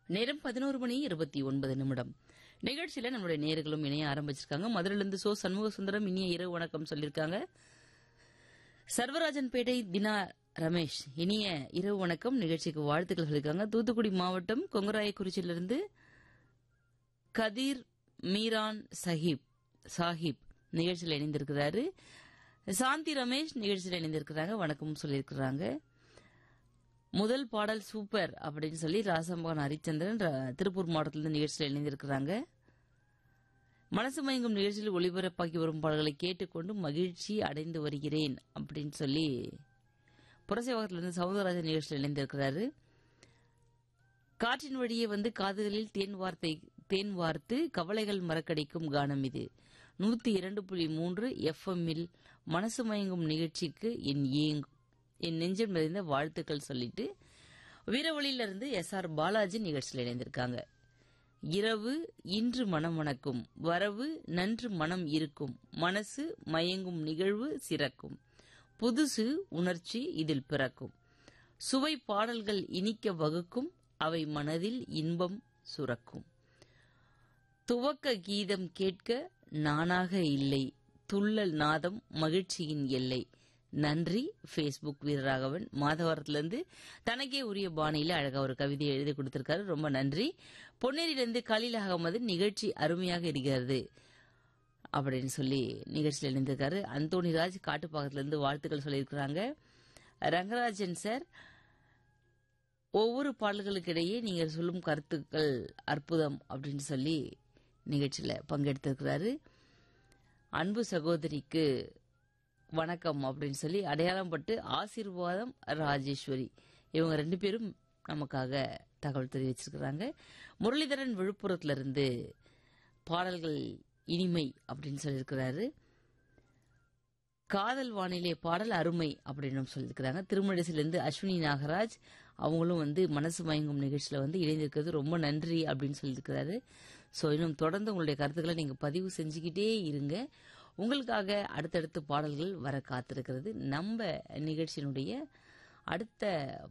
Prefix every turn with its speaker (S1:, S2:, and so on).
S1: நேரம் பதினோரு மணி இருபத்தி ஒன்பது நிமிடம் நிகழ்ச்சியில நம்மளுடைய நேர்களும் இணைய ஆரம்பிச்சிருக்காங்க மதுரையிலிருந்து சோ சண்முக சுந்தரம் இனிய இரவு வணக்கம் சொல்லியிருக்காங்க சர்வராஜன் பேட்டை தினா ரமேஷ் இனிய இரவு வணக்கம் நிகழ்ச்சிக்கு வாழ்த்துக்கள் சொல்லியிருக்காங்க தூத்துக்குடி மாவட்டம் கொங்கராயக்குறிச்சியிலிருந்து கதீர் மீரான் சஹிப் சாஹிப் நிகழ்ச்சியில் இணைந்திருக்கிறாரு சாந்தி ரமேஷ் நிகழ்ச்சியில் இணைந்திருக்கிறாங்க வணக்கம் சொல்லியிருக்கிறாங்க முதல் பாடல் சூப்பர் அப்படின்னு சொல்லி ராசம்பகன் ஹரிச்சந்திரன் ர- திருப்பூர் மாவட்டத்திலிருந்து நிகழ்ச்சியில் இணைந்திருக்கிறாங்க மனசு மயங்கும் நிகழ்ச்சியில் ஒளிபரப்பாகி வரும் பாடல்களை கேட்டுக்கொண்டு மகிழ்ச்சி அடைந்து வருகிறேன் அப்படின்னு சொல்லி புரசேவகத்திலிருந்து சவுந்தரராஜன் நிகழ்ச்சியில் இணைந்திருக்கிறாரு காற்றின் வழியே வந்து காதுகளில் தேன் வார்த்தை தேன் வார்த்து கவலைகள் மறக்கடிக்கும் கானம் இது நூத்தி இரண்டு புள்ளி மூன்று எஃப்எம்மில் மனசு மயங்கும் நிகழ்ச்சிக்கு என் ஏங் என் நெஞ்சம் நிறைந்த வாழ்த்துக்கள் சொல்லிட்டு வீரவழியிலிருந்து எஸ் ஆர் பாலாஜி நிகழ்ச்சியில் இணைந்திருக்காங்க இரவு இன்று மனம் மணக்கும் வரவு நன்று மனம் இருக்கும் மனசு மயங்கும் நிகழ்வு சிறக்கும் புதுசு உணர்ச்சி இதில் பிறக்கும் சுவை பாடல்கள் இனிக்க வகுக்கும் அவை மனதில் இன்பம் சுரக்கும் துவக்க கீதம் கேட்க நானாக இல்லை துள்ளல் நாதம் மகிழ்ச்சியின் எல்லை நன்றி ஃபேஸ்புக் வீரராகவன் மாதவரத்திலிருந்து தனக்கே உரிய பாணியில அழகா ஒரு கவிதையை எழுதி கொடுத்திருக்காரு ரொம்ப நன்றி பொன்னேரியிலிருந்து கலீல் அகமது நிகழ்ச்சி அருமையாக இருக்கிறது அப்படின்னு சொல்லி நிகழ்ச்சியில் இணைந்திருக்காரு அந்தோணி ராஜ் காட்டுப்பாக்கத்திலிருந்து வாழ்த்துக்கள் சொல்லியிருக்கிறாங்க ரங்கராஜன் சார் ஒவ்வொரு பாடல்களுக்கிடையே நீங்கள் சொல்லும் கருத்துக்கள் அற்புதம் அப்படின்னு சொல்லி நிகழ்ச்சியில பங்கெடுத்திருக்கிறாரு அன்பு சகோதரிக்கு வணக்கம் அப்படின்னு சொல்லி அடையாளம் பட்டு ஆசீர்வாதம் ராஜேஸ்வரி இவங்க ரெண்டு பேரும் நமக்காக தகவல் தெரிவிச்சிருக்கிறாங்க முரளிதரன் விழுப்புரத்துல இருந்து பாடல்கள் இனிமை அப்படின்னு சொல்லியிருக்கிறாரு காதல் வானிலை பாடல் அருமை அப்படின்னு சொல்லியிருக்கிறாங்க திருமணசிலிருந்து அஸ்வினி நாகராஜ் அவங்களும் வந்து மனசு மயங்கும் நிகழ்ச்சியில வந்து இணைந்திருக்கிறது ரொம்ப நன்றி அப்படின்னு சொல்லியிருக்கிறாரு ஸோ இன்னும் தொடர்ந்து உங்களுடைய கருத்துக்களை நீங்க பதிவு செஞ்சுக்கிட்டே இருங்க உங்களுக்காக அடுத்தடுத்து பாடல்கள் வர காத்திருக்கிறது நம்ம நிகழ்ச்சியினுடைய அடுத்த